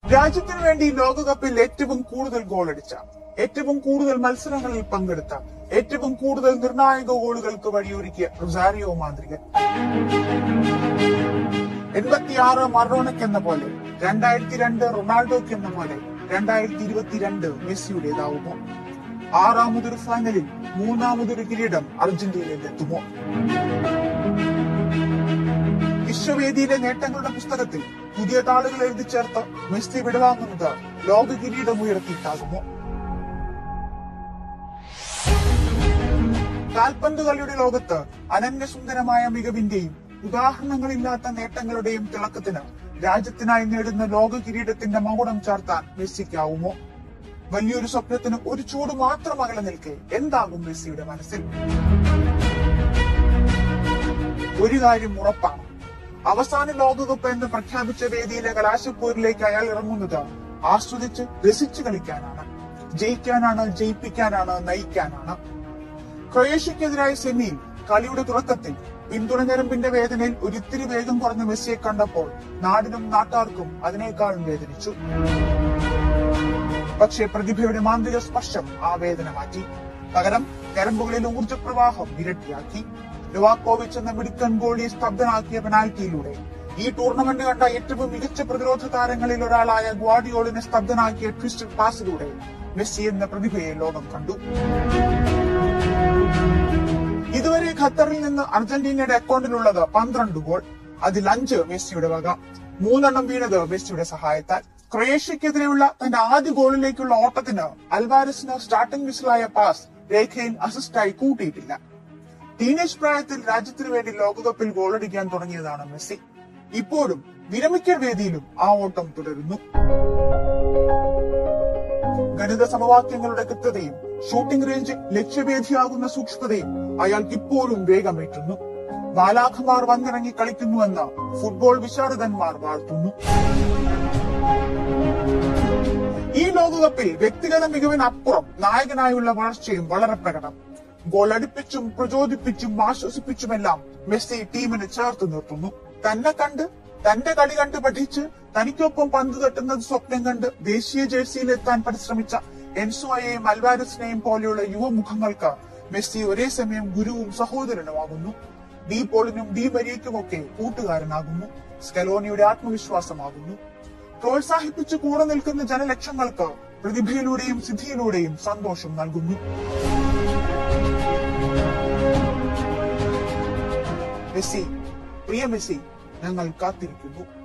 രാജ്യത്തിനു വേണ്ടി ലോകകപ്പിൽ ഏറ്റവും കൂടുതൽ ഗോളടിച്ച ഏറ്റവും കൂടുതൽ മത്സരങ്ങളിൽ പങ്കെടുത്ത ഏറ്റവും കൂടുതൽ നിർണായക ഗോളുകൾക്ക് വഴിയൊരുക്കിയ റൊസാരിയോ മാന്ത്രികൻ എൺപത്തിയാറ് മറോണയ്ക്ക് എന്ന പോലെ രണ്ടായിരത്തി രണ്ട് റൊണാൾഡോയ്ക്ക് എന്ന പോലെ രണ്ടായിരത്തി ഇരുപത്തിരണ്ട് മെസ്സിയുടേതാവുമോ ആറാമതൊരു ഫൈനലിൽ മൂന്നാമതൊരു കിരീടം അർജന്റീനയിൽ എത്തുമോ വിശ്വവേദിയിലെ നേട്ടങ്ങളുടെ പുസ്തകത്തിൽ പുതിയ താളുകൾ എഴുതി ചേർത്ത് മെസ്സി വിടവാങ്ങുന്നത് ലോക കിരീടം ഉയർത്തിയിട്ടാകുമോ കാൽപന്ത് കളിയുടെ ലോകത്ത് അനന്യസുന്ദരമായ മികവിന്റെയും ഉദാഹരണങ്ങളില്ലാത്ത നേട്ടങ്ങളുടെയും തിളക്കത്തിന് രാജ്യത്തിനായി നേടുന്ന ലോക കിരീടത്തിന്റെ മകുടം ചാർത്താൻ മെസ്സിക്കാവുമോ വലിയൊരു സ്വപ്നത്തിന് ഒരു ചൂട് മാത്രം അകലെ നിൽക്കെ എന്താകും മെസ്സിയുടെ മനസ്സിൽ ഒരു കാര്യം ഉറപ്പാണ് അവസാന ലോകകപ്പ് എന്ന് പ്രഖ്യാപിച്ച വേദിയിലെ കലാശപ്പോരിലേക്ക് അയാൾ ഇറങ്ങുന്നത് ആസ്വദിച്ച് രസിച്ചു കളിക്കാനാണ് ജയിക്കാനാണ് ജയിപ്പിക്കാനാണ് നയിക്കാനാണ് ക്രൊയേഷ്യക്കെതിരായ സെമിയിൽ കളിയുടെ തുടക്കത്തിൽ പിന്തുണ ഞരമ്പിന്റെ വേദനയിൽ ഒരിത്തിരി വേഗം കുറഞ്ഞ മെസ്സിയെ കണ്ടപ്പോൾ നാടിനും നാട്ടാർക്കും അതിനേക്കാളും വേദനിച്ചു പക്ഷേ പ്രതിഭയുടെ മാന്ത്രിക സ്പർശം ആ വേദന മാറ്റി പകരം ഞരമ്പുകളിൽ ഊർജ്ജപ്രവാഹം ഇരട്ടിയാക്കി ലുവാക്കോവിച്ച് എന്ന മിടുക്കൻ ഗോളിയെ സ്തബ്ധനാക്കിയ പെനാൽറ്റിയിലൂടെ ഈ ടൂർണമെന്റ് കണ്ട ഏറ്റവും മികച്ച പ്രതിരോധ താരങ്ങളിൽ ഒരാളായ ഗ്വാഡിയോളിനെ സ്തബ്ധനാക്കിയ ട്വിസ്റ്റഡ് പാസിലൂടെ മെസ്സി എന്ന പ്രതിഭയെ ലോകം കണ്ടു ഇതുവരെ ഖത്തറിൽ നിന്ന് അർജന്റീനയുടെ അക്കൗണ്ടിലുള്ളത് പന്ത്രണ്ട് ഗോൾ അതിൽ അഞ്ച് മെസ്സിയുടെ വക മൂന്നെണ്ണം വീണത് മെസ്സിയുടെ സഹായത്താൽ ക്രൊയേഷ്യക്കെതിരെയുള്ള തന്റെ ആദ്യ ഗോളിലേക്കുള്ള ഓട്ടത്തിന് അൽവാരസിന് സ്റ്റാർട്ടിംഗ് വിസിലായ പാസ് രേഖയിൽ അസിസ്റ്റായി കൂട്ടിയിട്ടില്ല ടീനേജ് പ്രായത്തിൽ രാജ്യത്തിനു വേണ്ടി ലോകകപ്പിൽ ഗോളടിക്കാൻ തുടങ്ങിയതാണ് മെസ്സി ഇപ്പോഴും വിരമിക്കൽ വേദിയിലും ആ ഓട്ടം തുടരുന്നു ഗണിത സമവാക്യങ്ങളുടെ കൃത്യതയും ഷൂട്ടിംഗ് റേഞ്ചിൽ ലക്ഷ്യഭേദിയാകുന്ന സൂക്ഷ്മതയും അയാൾക്ക് ഇപ്പോഴും വേഗമേറ്റുന്നു ബാലാഖമാർ വന്നിറങ്ങി കളിക്കുന്നുവെന്ന് ഫുട്ബോൾ വിശാരദന്മാർ വാഴ്ത്തുന്നു ഈ ലോകകപ്പിൽ വ്യക്തിഗത മികവിനപ്പുറം നായകനായുള്ള വളർച്ചയും വളരെ പ്രകടം ഗോൾ അടുപ്പിച്ചും പ്രചോദിപ്പിച്ചും ആശ്വസിപ്പിച്ചുമെല്ലാം മെസ്സി ടീമിന് ചേർത്ത് നിർത്തുന്നു തന്നെ കണ്ട് തന്റെ കളി കണ്ട് പഠിച്ച് തനിക്കൊപ്പം പന്ത് തട്ടുന്നത് സ്വപ്നം കണ്ട് ദേശീയ ജേഴ്സിയിലെത്താൻ പരിശ്രമിച്ച എൻസോയെയും അൽവാരസിനെയും പോലെയുള്ള യുവമുഖങ്ങൾക്ക് മെസ്സി ഒരേ സമയം ഗുരുവും സഹോദരനുമാകുന്നു ഡി പോളിനും ഡി മരിയയ്ക്കുമൊക്കെ കൂട്ടുകാരനാകുന്നു സ്കലോണിയുടെ ആത്മവിശ്വാസമാകുന്നു പ്രോത്സാഹിപ്പിച്ച് കൂടെ നിൽക്കുന്ന ജനലക്ഷങ്ങൾക്ക് പ്രതിഭയിലൂടെയും സിദ്ധിയിലൂടെയും സന്തോഷം നൽകുന്നു മെസ്സി പ്രിയ മെസ്സി ഞങ്ങൾ കാത്തിരിക്കുന്നു